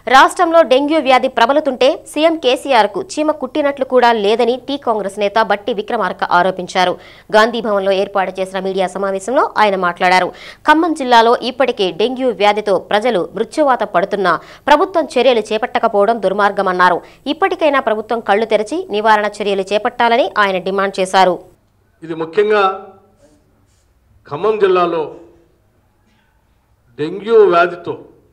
రాష్ట్రంలో డెంగ్యూ వ్యాధి ప్రబలుతుంటే సీఎం కేసీఆర్ కు చీమ కుట్టినట్లు కూడా లేదని టీ కాంగ్రెస్ నేత బట్టి విక్రమార్క ఆరోపించారు గాంధీ భవన్లో ఏర్పాటు చేసిన మీడియా సమావేశంలో ఆయన మాట్లాడారు ఖమ్మం జిల్లాలో ఇప్పటికే డెంగ్యూ వ్యాధితో ప్రజలు మృత్యువాత పడుతున్నా ప్రభుత్వం చర్యలు చేపట్టకపోవడం దుర్మార్గమన్నారు ఇప్పటికైనా ప్రభుత్వం కళ్లు తెరిచి నివారణ చర్యలు చేపట్టాలని ఆయన డిమాండ్ చేశారు ఇది ముఖ్యంగా ఖమ్మం జిల్లాలో డెంగ్యూ వ్యాధితో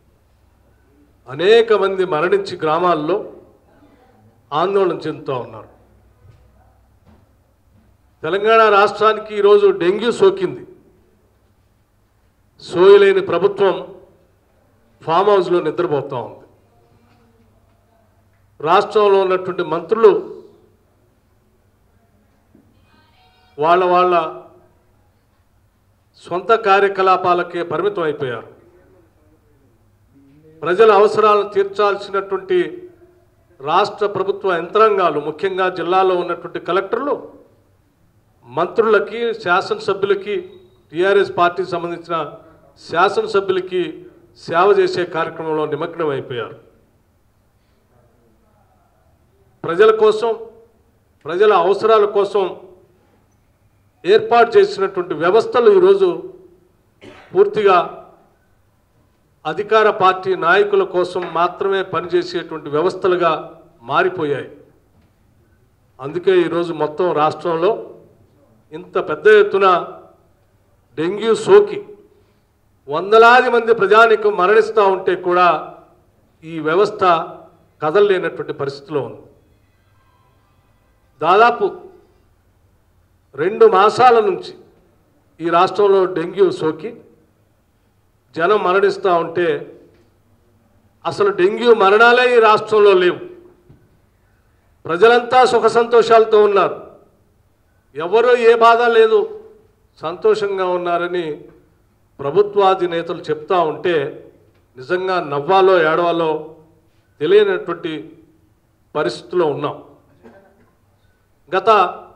అనేక మంది మరణించి గ్రామాల్లో ఆందోళన చెందుతూ ఉన్నారు తెలంగాణ రాష్ట్రానికి ఈరోజు డెంగ్యూ సోకింది సోయలేని ప్రభుత్వం ఫామ్ హౌస్లో నిద్రపోతూ ఉంది రాష్ట్రంలో ఉన్నటువంటి మంత్రులు వాళ్ళ వాళ్ళ సొంత కార్యకలాపాలకే పరిమితం అయిపోయారు ప్రజల అవసరాలను తీర్చాల్సినటువంటి రాష్ట్ర ప్రభుత్వ యంత్రాంగాలు ముఖ్యంగా జిల్లాలో ఉన్నటువంటి కలెక్టర్లు మంత్రులకి శాసనసభ్యులకి టీఆర్ఎస్ పార్టీకి సంబంధించిన శాసనసభ్యులకి సేవ చేసే కార్యక్రమంలో నిమగ్నం అయిపోయారు ప్రజల కోసం ప్రజల అవసరాల కోసం ఏర్పాటు చేసినటువంటి వ్యవస్థలు ఈరోజు పూర్తిగా అధికార పార్టీ నాయకుల కోసం మాత్రమే పనిచేసేటువంటి వ్యవస్థలుగా మారిపోయాయి అందుకే ఈరోజు మొత్తం రాష్ట్రంలో ఇంత పెద్ద ఎత్తున డెంగ్యూ సోకి వందలాది మంది ప్రజానికం మరణిస్తూ ఉంటే కూడా ఈ వ్యవస్థ కదలలేనటువంటి పరిస్థితిలో ఉంది దాదాపు రెండు మాసాల నుంచి ఈ రాష్ట్రంలో డెంగ్యూ సోకి జనం మరణిస్తూ ఉంటే అసలు డెంగ్యూ మరణాలే ఈ రాష్ట్రంలో లేవు ప్రజలంతా సుఖ సంతోషాలతో ఉన్నారు ఎవరు ఏ బాధ లేదు సంతోషంగా ఉన్నారని ప్రభుత్వాధినేతలు చెప్తా ఉంటే నిజంగా నవ్వాలో ఏడవాలో తెలియనటువంటి పరిస్థితిలో ఉన్నాం గత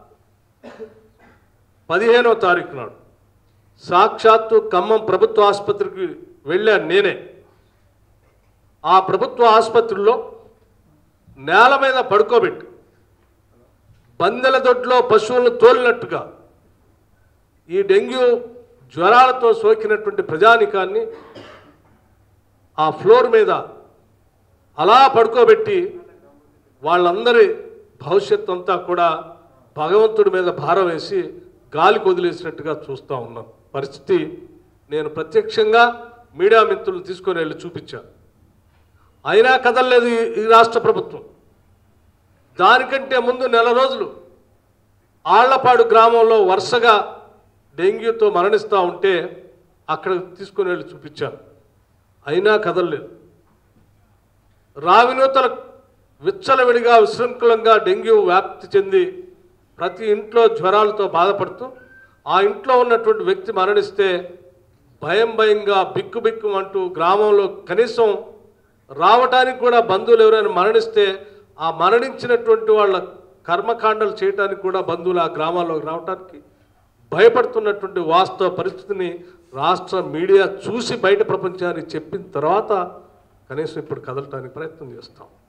పదిహేనవ తారీఖు నాడు సాక్షాత్తు ఖమ్మం ప్రభుత్వ ఆసుపత్రికి వెళ్ళాను నేనే ఆ ప్రభుత్వ ఆసుపత్రిలో నేల మీద పడుకోబెట్టి బందెల దొడ్లో పశువులను తోలినట్టుగా ఈ డెంగ్యూ జ్వరాలతో సోకినటువంటి ప్రజానికాన్ని ఆ ఫ్లోర్ మీద అలా పడుకోబెట్టి వాళ్ళందరి భవిష్యత్ అంతా కూడా భగవంతుడి మీద భారం వేసి గాలికి వదిలేసినట్టుగా చూస్తూ ఉన్నాను పరిస్థితి నేను ప్రత్యక్షంగా మీడియా మిత్రులు తీసుకొని వెళ్ళి చూపించాను అయినా కదలలేదు ఈ- ఈ రాష్ట్ర ప్రభుత్వం దానికంటే ముందు నెల రోజులు ఆళ్లపాడు గ్రామంలో వరుసగా డెంగ్యూతో మరణిస్తూ ఉంటే అక్కడ తీసుకొని వెళ్ళి చూపించాను అయినా కదలలేదు రావినూతల విచ్చలవిడిగా విశృంఖలంగా డెంగ్యూ వ్యాప్తి చెంది ప్రతి ఇంట్లో జ్వరాలతో బాధపడుతూ ఆ ఇంట్లో ఉన్నటువంటి వ్యక్తి మరణిస్తే భయం భయంగా బిక్కు బిక్కు అంటూ గ్రామంలో కనీసం రావటానికి కూడా బంధువులు ఎవరైనా మరణిస్తే ఆ మరణించినటువంటి వాళ్ళ కర్మకాండలు చేయటానికి కూడా బంధువులు ఆ గ్రామాల్లోకి రావటానికి భయపడుతున్నటువంటి వాస్తవ పరిస్థితిని రాష్ట్ర మీడియా చూసి బయట ప్రపంచానికి చెప్పిన తర్వాత కనీసం ఇప్పుడు కదలటానికి ప్రయత్నం చేస్తాం